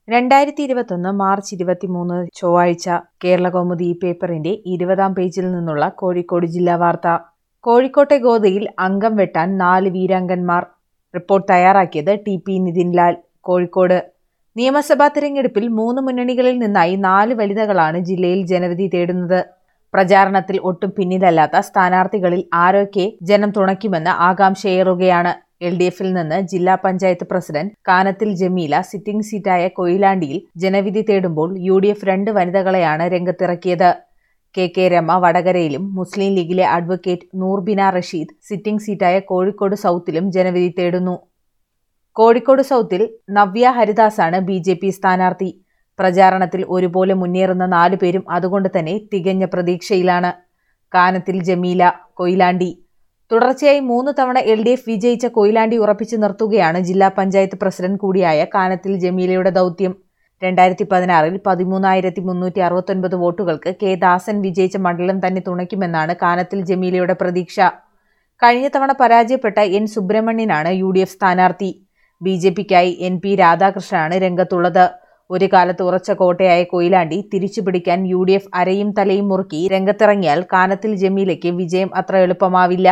രണ്ടായിരത്തി ഇരുപത്തൊന്ന് മാർച്ച് ഇരുപത്തിമൂന്ന് ചൊവ്വാഴ്ച കേരളകൗമുദി ഈ പേപ്പറിന്റെ ഇരുപതാം പേജിൽ നിന്നുള്ള കോഴിക്കോട് ജില്ലാ വാർത്ത കോഴിക്കോട്ടെ ഗോതയിൽ അംഗം വെട്ടാൻ നാല് വീരാംഗന്മാർ റിപ്പോർട്ട് തയ്യാറാക്കിയത് ടി പി നിതിൻലാൽ കോഴിക്കോട് നിയമസഭാ തിരഞ്ഞെടുപ്പിൽ മൂന്ന് മുന്നണികളിൽ നിന്നായി നാല് വനിതകളാണ് ജില്ലയിൽ ജനവിധി തേടുന്നത് പ്രചാരണത്തിൽ ഒട്ടും പിന്നിലല്ലാത്ത സ്ഥാനാർത്ഥികളിൽ ആരൊക്കെ ജനം തുണയ്ക്കുമെന്ന് ആകാംക്ഷയേറുകയാണ് എൽ ഡി എഫിൽ നിന്ന് ജില്ലാ പഞ്ചായത്ത് പ്രസിഡന്റ് കാനത്തിൽ ജമീല സിറ്റിംഗ് സീറ്റായ കൊയിലാണ്ടിയിൽ ജനവിധി തേടുമ്പോൾ യു ഡി എഫ് രണ്ട് വനിതകളെയാണ് രംഗത്തിറക്കിയത് കെ കെ രമ വടകരയിലും മുസ്ലിം ലീഗിലെ അഡ്വക്കേറ്റ് നൂർബിന റഷീദ് സിറ്റിംഗ് സീറ്റായ കോഴിക്കോട് സൗത്തിലും ജനവിധി തേടുന്നു കോഴിക്കോട് സൗത്തിൽ നവ്യ ഹരിദാസാണ് ബി ജെ പി സ്ഥാനാർത്ഥി പ്രചാരണത്തിൽ ഒരുപോലെ മുന്നേറുന്ന നാലു പേരും അതുകൊണ്ട് തന്നെ തികഞ്ഞ പ്രതീക്ഷയിലാണ് കാനത്തിൽ ജമീല കൊയിലാണ്ടി തുടർച്ചയായി മൂന്ന് തവണ എൽ ഡി എഫ് വിജയിച്ച കൊയിലാണ്ടി ഉറപ്പിച്ചു നിർത്തുകയാണ് ജില്ലാ പഞ്ചായത്ത് പ്രസിഡന്റ് കൂടിയായ കാനത്തിൽ ജമീലയുടെ ദൗത്യം രണ്ടായിരത്തി പതിനാറിൽ പതിമൂന്നായിരത്തി മുന്നൂറ്റി അറുപത്തൊൻപത് വോട്ടുകൾക്ക് കെ ദാസൻ വിജയിച്ച മണ്ഡലം തന്നെ തുണയ്ക്കുമെന്നാണ് കാനത്തിൽ ജമീലയുടെ പ്രതീക്ഷ കഴിഞ്ഞ തവണ പരാജയപ്പെട്ട എൻ സുബ്രഹ്മണ്യനാണ് യു ഡി എഫ് സ്ഥാനാർത്ഥി ബി ജെ പിക്കായി എൻ പി രാധാകൃഷ്ണനാണ് രംഗത്തുള്ളത് ഒരു കാലത്ത് ഉറച്ച കോട്ടയായ കൊയിലാണ്ടി തിരിച്ചുപിടിക്കാൻ യു ഡി എഫ് അരയും തലയും മുറുക്കി രംഗത്തിറങ്ങിയാൽ കാനത്തിൽ ജമീലയ്ക്ക് വിജയം അത്ര എളുപ്പമാവില്ല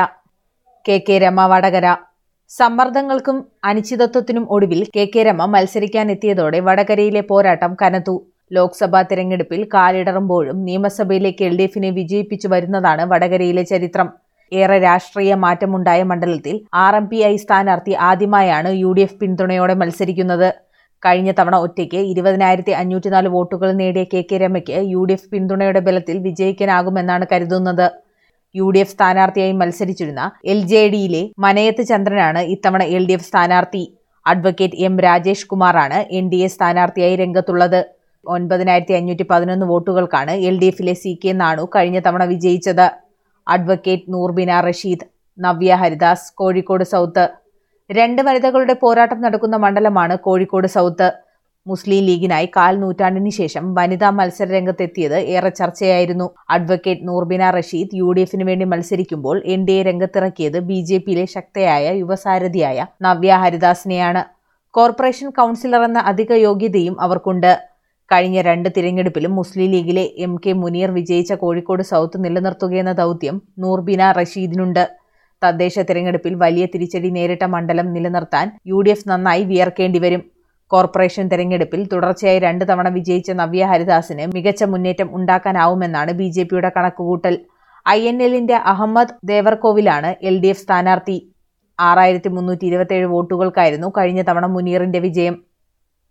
കെ കെ രമ വടകര സമ്മർദ്ദങ്ങൾക്കും അനിശ്ചിതത്വത്തിനും ഒടുവിൽ കെ കെ രമ മത്സരിക്കാനെത്തിയതോടെ വടകരയിലെ പോരാട്ടം കനത്തു ലോക്സഭാ തിരഞ്ഞെടുപ്പിൽ കാലിടറുമ്പോഴും നിയമസഭയിലേക്ക് എൽ ഡി എഫിനെ വിജയിപ്പിച്ചു വരുന്നതാണ് വടകരയിലെ ചരിത്രം ഏറെ രാഷ്ട്രീയ മാറ്റമുണ്ടായ മണ്ഡലത്തിൽ ആർ എം പി ഐ സ്ഥാനാർത്ഥി ആദ്യമായാണ് യു ഡി എഫ് പിന്തുണയോടെ മത്സരിക്കുന്നത് കഴിഞ്ഞ തവണ ഒറ്റയ്ക്ക് ഇരുപതിനായിരത്തി അഞ്ഞൂറ്റിനാല് വോട്ടുകൾ നേടിയ കെ കെ രമയ്ക്ക് യു ഡി എഫ് പിന്തുണയുടെ ബലത്തിൽ വിജയിക്കാനാകുമെന്നാണ് കരുതുന്നത് യു ഡി എഫ് സ്ഥാനാർത്ഥിയായി മത്സരിച്ചിരുന്ന എൽ ജെ ഡിയിലെ മനയത്ത് ചന്ദ്രനാണ് ഇത്തവണ എൽ ഡി എഫ് സ്ഥാനാർത്ഥി അഡ്വക്കേറ്റ് എം രാജേഷ് കുമാറാണ് എൻ ഡി എ സ്ഥാനാർത്ഥിയായി രംഗത്തുള്ളത് ഒൻപതിനായിരത്തി അഞ്ഞൂറ്റി പതിനൊന്ന് വോട്ടുകൾക്കാണ് എൽ ഡി എഫിലെ സി കെ നാണു കഴിഞ്ഞ തവണ വിജയിച്ചത് അഡ്വക്കേറ്റ് നൂർബിന റഷീദ് നവ്യ ഹരിദാസ് കോഴിക്കോട് സൗത്ത് രണ്ട് വനിതകളുടെ പോരാട്ടം നടക്കുന്ന മണ്ഡലമാണ് കോഴിക്കോട് സൗത്ത് മുസ്ലിം ലീഗിനായി കാൽ നൂറ്റാണ്ടിന് ശേഷം വനിതാ മത്സര രംഗത്തെത്തിയത് ഏറെ ചർച്ചയായിരുന്നു advocate Noorbina Rasheed U D എഫിന് വേണ്ടി മത്സരിക്കുമ്പോൾ എൻ ഡി എ രംഗത്തിറക്കിയത് ബി ജെ പിയിലെ ശക്തയായ യുവസാരഥിയായ നവ്യ ഹരിദാസിനെയാണ് കോർപ്പറേഷൻ കൗൺസിലർ എന്ന അധിക യോഗ്യതയും അവർക്കുണ്ട് കഴിഞ്ഞ രണ്ട് തിരഞ്ഞെടുപ്പിലും മുസ്ലിം ലീഗിലെ എം കെ മുനീർ വിജയിച്ച കോഴിക്കോട് സൗത്ത് നിലനിർത്തുകയെന്ന ദൗത്യം നൂർബിന റഷീദിനുണ്ട് തദ്ദേശ തിരഞ്ഞെടുപ്പിൽ വലിയ തിരിച്ചടി നേരിട്ട മണ്ഡലം നിലനിർത്താൻ യു ഡി എഫ് നന്നായി വിയർക്കേണ്ടി വരും കോർപ്പറേഷൻ തെരഞ്ഞെടുപ്പിൽ തുടർച്ചയായി രണ്ട് തവണ വിജയിച്ച നവ്യ ഹരിദാസിന് മികച്ച മുന്നേറ്റം ഉണ്ടാക്കാനാവുമെന്നാണ് ബി ജെ പിയുടെ കണക്കുകൂട്ടൽ ഐ എൻ എല്ലിന്റെ അഹമ്മദ് ദേവർകോവിലാണ് എൽ ഡി എഫ് സ്ഥാനാർത്ഥി ആറായിരത്തി മുന്നൂറ്റി ഇരുപത്തിയേഴ് വോട്ടുകൾക്കായിരുന്നു കഴിഞ്ഞ തവണ മുനീറിന്റെ വിജയം